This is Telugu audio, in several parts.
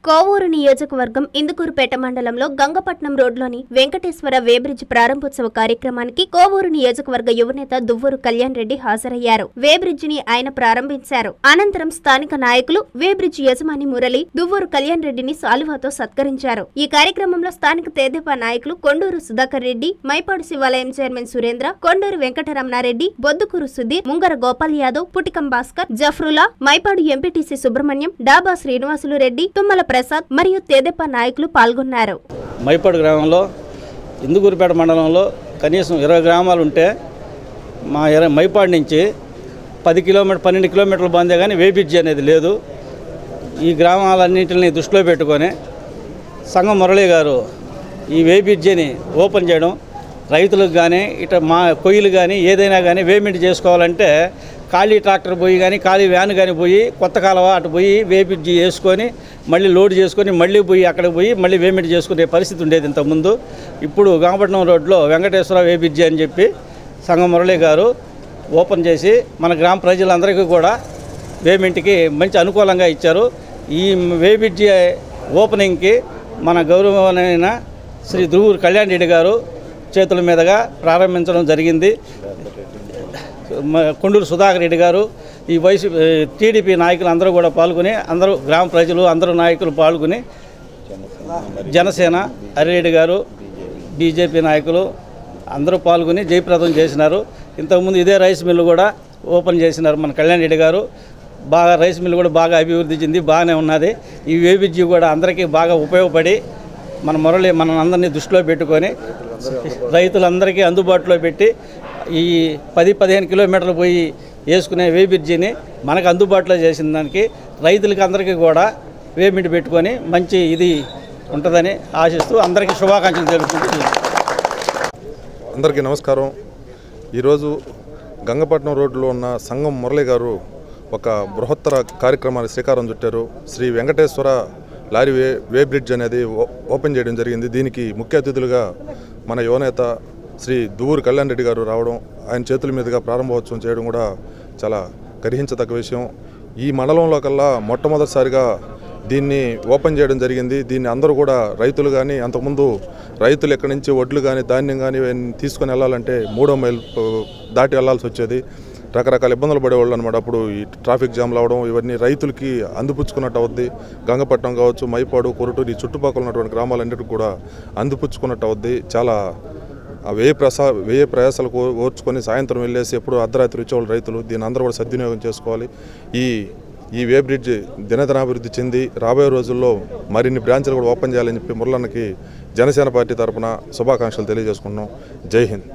కోవూరు నియోజకవర్గం ఇందుకూరుపేట మండలంలో గంగపట్నం రోడ్లోని వెంకటేశ్వర వేబ్రిడ్జ్ ప్రారంభోత్సవ కార్యక్రమానికి కోవూరు నియోజకవర్గ యువనేత దువ్వూరు కళ్యాణ్ రెడ్డి హాజరయ్యారు వేబ్రిడ్జ్ ని ఆయన ప్రారంభించారు అనంతరం స్థానిక నాయకులు వేబ్రిడ్జ్ యజమాని మురళి దువ్వూరు కళ్యాణ్ రెడ్డిని సాలువాతో సత్కరించారు ఈ కార్యక్రమంలో స్థానిక తేదేపా నాయకులు కొండూరు సుధాకర్ రెడ్డి మైపాడు శివాలయం చైర్మన్ సురేంద్ర కొండూరు వెంకటరమణారెడ్డి బొద్దుకూరు సుధీర్ ముంగర గోపాల్ యాదవ్ పుటికం భాస్కర్ జఫ్రులా మైపాడు ఎంపీటీసీ సుబ్రహ్మణ్యం డాబా శ్రీనివాసులు రెడ్డి తుమ్మల ప్రసాద్ మరియు తేదేపా నాయకులు పాల్గొన్నారు మైపాడు గ్రామంలో ఇందుకూరుపేట మండలంలో కనీసం ఇరవై గ్రామాలు ఉంటే మా ఇరవై మైపాడు నుంచి పది కిలోమీటర్ పన్నెండు కిలోమీటర్లు బందే కానీ వేబిడ్జి అనేది లేదు ఈ గ్రామాలన్నింటిని దృష్టిలో పెట్టుకొని సంగం మురళి గారు ఈ వేబిడ్జిని ఓపెన్ చేయడం రైతులకు కానీ ఇట మా కొయ్యలు కానీ ఏదైనా కానీ వేమింటి చేసుకోవాలంటే ఖాళీ ట్రాక్టర్ పోయి కానీ ఖాళీ వ్యాన్ కానీ పోయి కొత్త కాలువ అటు పోయి వేపిడ్జి వేసుకొని మళ్ళీ లోడ్ చేసుకొని మళ్ళీ పోయి అక్కడికి పోయి మళ్ళీ వేమింటి చేసుకునే పరిస్థితి ఉండేది ఇంతకుముందు ఇప్పుడు గంగపట్నం రోడ్లో వెంకటేశ్వర వేపిడ్జి అని చెప్పి సంగం మురళి గారు ఓపెన్ చేసి మన గ్రామ ప్రజలందరికీ కూడా వేమింటికి మంచి అనుకూలంగా ఇచ్చారు ఈ వేబిడ్జి ఓపెనింగ్కి మన గౌరవమైన శ్రీ దువ్వూరు కళ్యాణ్ రెడ్డి గారు చేతుల మీదుగా ప్రారంభించడం జరిగింది మ- కొండూరు సుధాకర్ రెడ్డి గారు ఈ వైసీ టీడీపీ నాయకులు అందరూ కూడా పాల్గొని అందరూ గ్రామ ప్రజలు అందరూ నాయకులు పాల్గొని జనసేన హరిరెడ్డి గారు బీజేపీ నాయకులు అందరూ పాల్గొని జయప్రదం చేసినారు ఇంతకుముందు ఇదే రైస్ మిల్లు కూడా ఓపెన్ చేసినారు మన కళ్యాణ్ రెడ్డి గారు బాగా రైస్ మిల్లు కూడా బాగా అభివృద్ధి చెంది బాగానే ఉన్నది ఈ వేబిజీ కూడా అందరికీ బాగా ఉపయోగపడి మన మురళి మన అందరినీ దృష్టిలో పెట్టుకొని రైతులందరికీ అందుబాటులో పెట్టి ఈ పది పదిహేను కిలోమీటర్లు పోయి వేసుకునే వే బ్రిడ్జిని మనకు అందుబాటులో చేసిన దానికి రైతులకి అందరికీ కూడా వేమిటి పెట్టుకొని మంచి ఇది ఉంటుందని ఆశిస్తూ అందరికీ శుభాకాంక్షలు తెలుపుకుంటూ అందరికీ నమస్కారం ఈరోజు గంగపట్నం రోడ్లో ఉన్న సంగం మురళి గారు ఒక బృహత్తర కార్యక్రమానికి శ్రీకారం చుట్టారు Sri Venkateswara lorry way way bridge అనేది ఓ- ఓపెన్ చేయడం జరిగింది దీనికి ముఖ్య అతిథులుగా మన యువనేత శ్రీ దువ్వూరు కళ్యాణ్ రెడ్డి గారు రావడం ఆయన చేతుల మీదుగా ప్రారంభోత్సవం చేయడం కూడా చాలా గర్హించదగ్గ విషయం ఈ మండలంలో కల్లా మొట్టమొదటిసారిగా దీన్ని ఓపెన్ చేయడం జరిగింది దీన్ని అందరూ కూడా రైతులు కానీ అంతకుముందు రైతులు ఎక్కడి నుంచి వడ్లు కానీ ధాన్యం కానీ ఇవన్నీ తీసుకొని వెళ్ళాలంటే మూడో మైల్ ఆ, దాటి వెళ్ళాల్సి వచ్చేది రకరకాల ఇబ్బందులు పడేవాళ్ళు అనమాట అప్పుడు ఈ ట్రాఫిక్ జామ్లు అవడం ఇవన్నీ రైతులకి అందిపుచ్చుకున్నట్టు అవుద్ది గంగపట్నం కావచ్చు మైపాడు కొరటూరు ఈ చుట్టుపక్కల ఉన్నటువంటి గ్రామాలన్నిటికీ కూడా అందిపుచ్చుకున్నట్టు అవుద్ది చాలా ఆ వ్యయ ప్రసా వ్యయ ప్రయాసాలు కో- ఓర్చుకొని సాయంత్రం వెళ్ళేసి ఎప్పుడు అర్ధరాత్రి వచ్చేవాళ్ళు రైతులు దీన్ని అందరూ కూడా సద్వినియోగం చేసుకోవాలి ఈ ఈ వే బ్రిడ్జ్ దినదినాభివృద్ధి చెంది రాబోయే రోజుల్లో మరిన్ని బ్రాంచ్లు కూడా ఓపెన్ చేయాలని చెప్పి మురళన్నకి జనసేన పార్టీ తరపున శుభాకాంక్షలు తెలియజేసుకున్నాం జై హింద్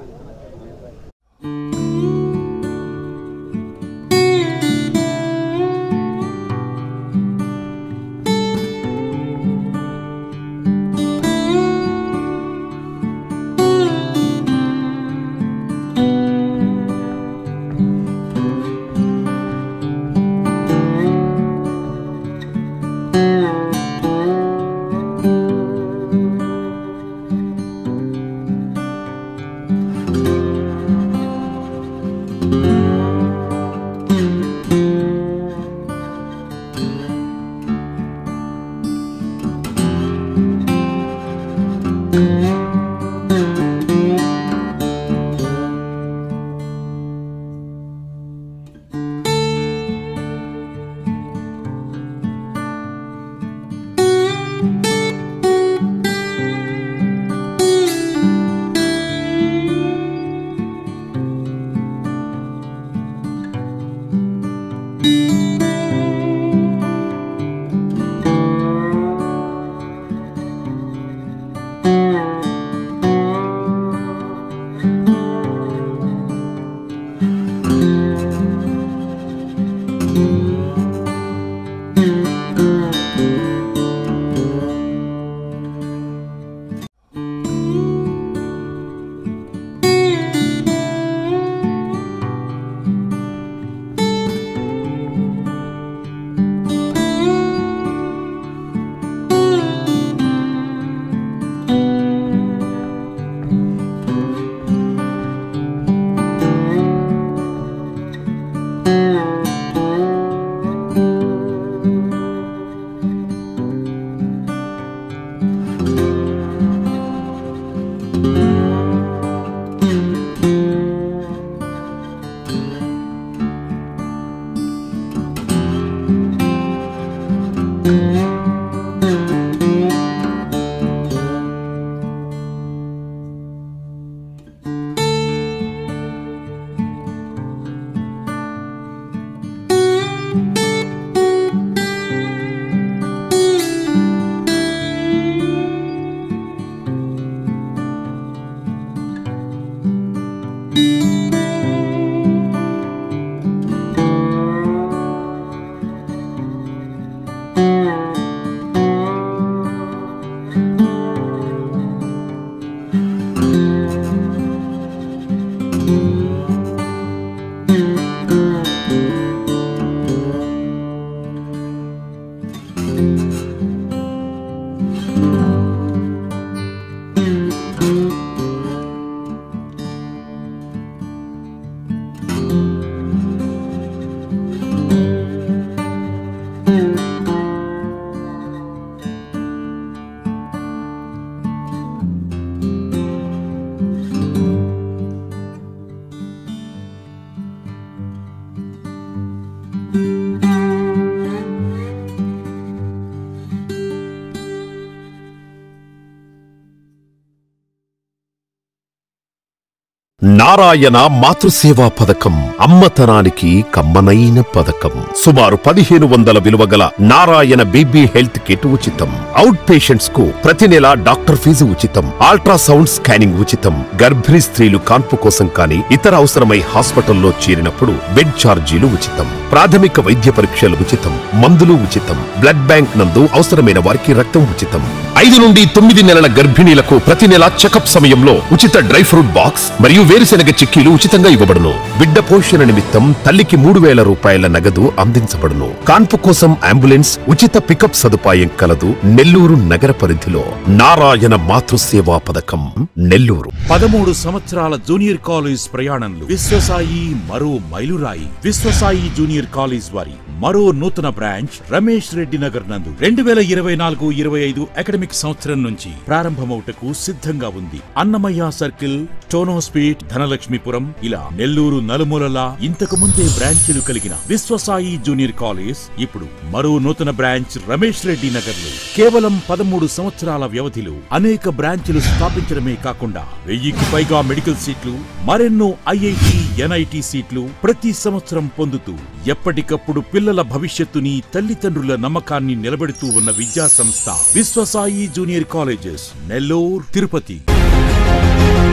నారాయణ మాతృసేవా పథకం అమ్మతనానికి కమ్మనైన పథకం సుమారు పదిహేను వందల విలువ గల నారాయణ బీబీ హెల్త్ కిట్ ఉచితం అవుట్ పేషెంట్స్ కు ప్రతి నెల డాక్టర్ ఫీజు ఉచితం అల్ట్రాసౌండ్ స్కానింగ్ ఉచితం గర్భిణీ స్త్రీలు కాన్పు కోసం కానీ ఇతర అవసరమై హాస్పిటల్లో చేరినప్పుడు బెడ్ ఛార్జీలు ఉచితం ప్రాథమిక వైద్య పరీక్షలు ఉచితం మందులు ఉచితం బ్లడ్ బ్యాంక్ నందు అవసరమైన వారికి రక్తం ఉచితం ఐదు నుండి తొమ్మిది నెలల గర్భిణీలకు ప్రతి నెల చెకప్ సమయంలో ఉచిత డ్రై ఫ్రూట్ బాక్స్ మరియు వేరుశెనగ చిక్కీలు ఉచితంగా ఇవ్వబడును బిడ్డ పోషణ నిమిత్తం తల్లికి మూడు వేల రూపాయల నగదు అందించబడును కాన్పు కోసం అంబులెన్స్ ఉచిత పికప్ సదుపాయం కలదు నెల్లూరు నగర పరిధిలో నారాయణ మాతృసేవా పథకం నెల్లూరు పదమూడు సంవత్సరాల జూనియర్ కాలేజ్ ప్రయాణంలో విశ్వసాయి మరో మైలురాయి విశ్వసాయి జూనియర్ కాలేజ్ వారి మరో నూతన బ్రాంచ్ రమేష్ రెడ్డి నగర్ నందు రెండు వేల ఇరవై నాలుగు ఇరవై ఐదు అకాడమిక్ సంవత్సరం నుంచి ప్రారంభమవుటకు సిద్ధంగా ఉంది అన్నమయ్య సర్కిల్ టోనోస్పీట్ ధనలక్ష్మీపురం ఇలా నెల్లూరు నలుమూలలా ఇంతకు ముందే బ్రాంచీలు కలిగిన విశ్వసాయి జూనియర్ కాలేజ్ ఇప్పుడు మరో నూతన బ్రాంచ్ రమేష్ రెడ్డి నగర్ లో కేవలం పదమూడు సంవత్సరాల వ్యవధిలో అనేక బ్రాంచ్లు స్థాపించడమే కాకుండా వెయ్యికి పైగా మెడికల్ సీట్లు మరెన్నో ఐఐటి ఎన్ఐటి సీట్లు ప్రతి సంవత్సరం పొందుతూ ఎప్పటికప్పుడు పిల్లల భవిష్యత్తుని తల్లిదండ్రుల నమ్మకాన్ని నిలబెడుతూ ఉన్న విద్యా సంస్థ విశ్వసాయి జూనియర్ కాలేజెస్ నెల్లూరు తిరుపతి